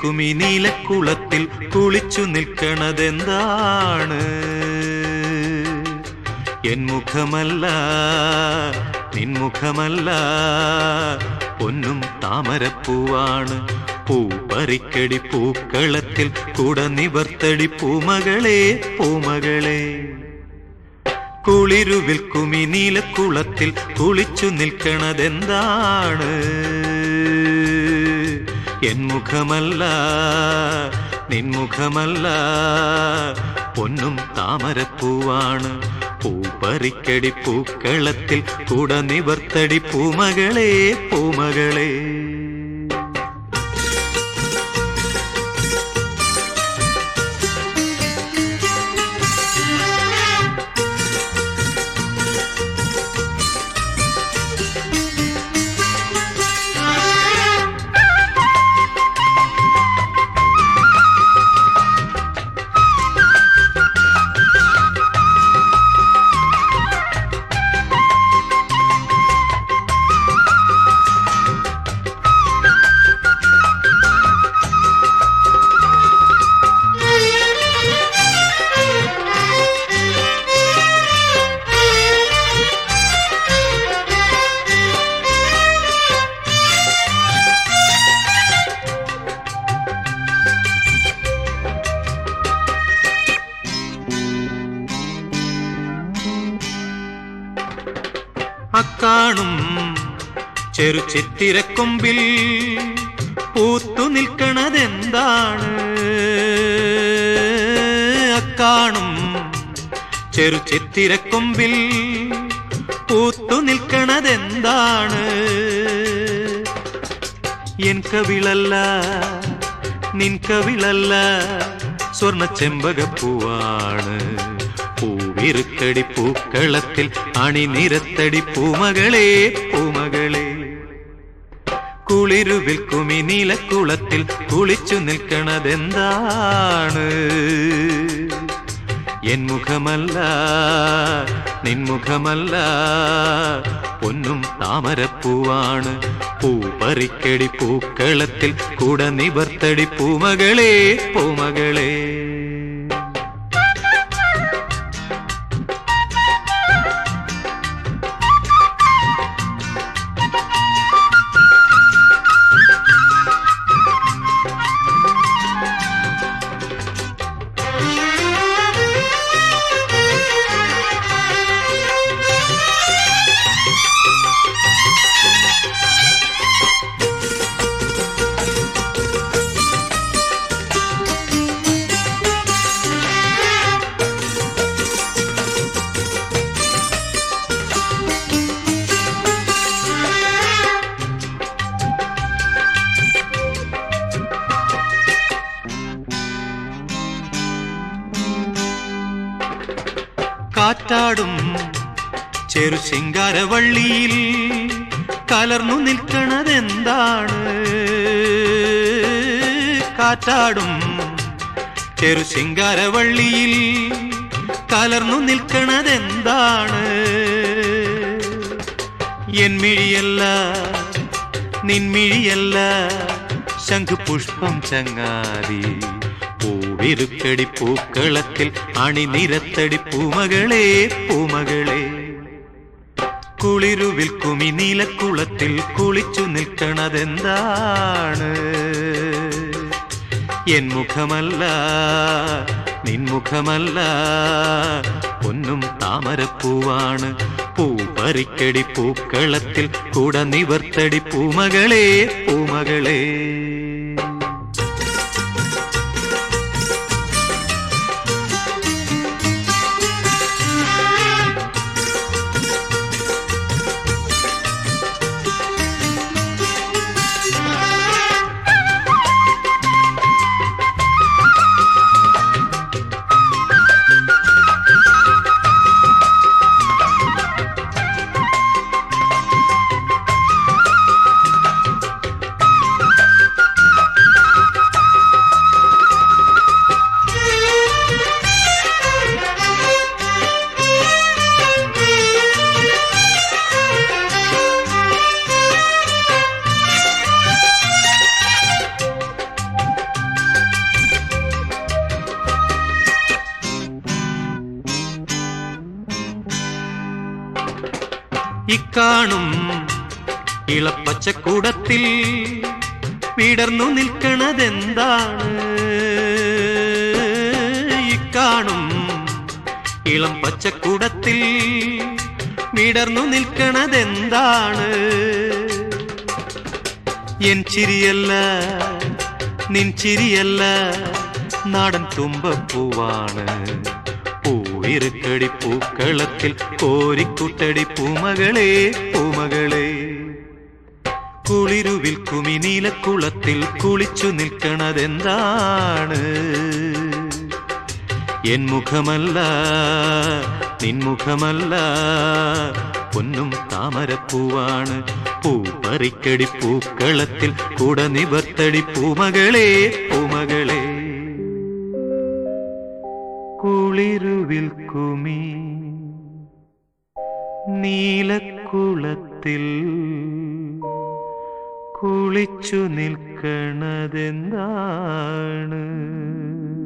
വിൽക്കും ഈ നീലക്കുളത്തിൽ കുളിച്ചു നിൽക്കണതെന്താണ് എൻ മുഖമല്ല നിൻമുഖമല്ല പൊന്നും താമരപ്പൂവാണ് പൂപ്പറിക്കടി പൂക്കളത്തിൽ കുട നിവർത്തടി പൂമകളെ പൂമകളെ കുളിരുവിൽ കുമി നീലക്കുളത്തിൽ കുളിച്ചു നിൽക്കണതെന്താണ് എൻ മുഖമല്ല നിൻമുഖമല്ല പൊന്നും താമരപ്പൂവാണ് പൂപ്പറിക്കടി പൂക്കളത്തിൽ കുട നിവർത്തടി പൂമകളെ പൂമകളെ അക്കാണും ചെറു ചിത്തിരക്കൊമ്പിൽ പൂത്തു നിൽക്കണതെന്താണ് അക്കാണും ചെറു ചിത്തിരക്കൊമ്പിൽ പൂത്തു നിൽക്കണതെന്താണ് എൻ കവിളല്ല നിൻ കവിളല്ല സ്വർണ്ണ ചെമ്പകപ്പൂവാണ് പൂവിറുക്കടി പൂക്കളത്തിൽ അണിനിരത്തടി പൂമകളെ പൂമകളെ കുളിരുവിൽ കുമി നീലക്കുളത്തിൽ കുളിച്ചു നിൽക്കണതെന്താണ് എൻ മുഖമല്ല നിൻമുഖമല്ല പൊന്നും താമരപ്പൂവാണ് പൂപ്പറിക്കടി പൂക്കളത്തിൽ കുട നിവർത്തടി പൂമകളെ പൂമകളെ കാറ്റാടും ചെറു ശിങ്കാരവള്ളിയിൽ കലർന്നു നിൽക്കണതെന്താണ് കാറ്റാടും ചെറു ശിങ്കാരവള്ളിയിൽ കലർന്നു നിൽക്കണതെന്താണ് എൻ മിഴിയല്ല നിൻമിഴിയല്ല ശംഖുപുഷ്പം ചങ്ങാതി പൂവിരുക്കടി പൂക്കളത്തിൽ അണിനിരത്തടി പൂമകളെ പൂമകളെ കുളിരുവിൽ കുമി നീലക്കുളത്തിൽ കുളിച്ചു നിൽക്കണതെന്താണ് എൻ മുഖമല്ല നിൻമുഖമല്ല പൊന്നും താമരപ്പൂവാണ് പൂപ്പറിക്കടി പൂക്കളത്തിൽ കുട നിവർത്തടി പൂമകളെ പൂമകളെ ഇക്കാണും ഇളപ്പച്ചക്കൂടത്തിൽ വിടർന്നു നിൽക്കണതെന്താണ് ഇക്കാണും ഇളം പച്ചക്കൂടത്തിൽ വിടർന്നു നിൽക്കണതെന്താണ് എൻ ചിരിയല്ല നിൻ ചിരിയല്ല നാടൻ തുമ്പപ്പൂവാണ് പൂവിരുക്കടി പൂക്കളത്തിൽ കോരിക്കുട്ടടി പൂമകളെ പൂമകളെ കുളിരുവിൽ കുമിനീലക്കുളത്തിൽ കുളിച്ചു നിൽക്കണതെന്താണ് എൻ മുഖമല്ല നിൻമുഖമല്ല പൊന്നും താമരപ്പൂവാണ് പൂപ്പറിക്കടി പൂക്കളത്തിൽ കുട നിവർത്തടി പൂമകളെ പൂമകളെ കുളിരുവിൽ കുമി നീലക്കുളത്തിൽ കുളിച്ചു നിൽക്കണതെന്താണ്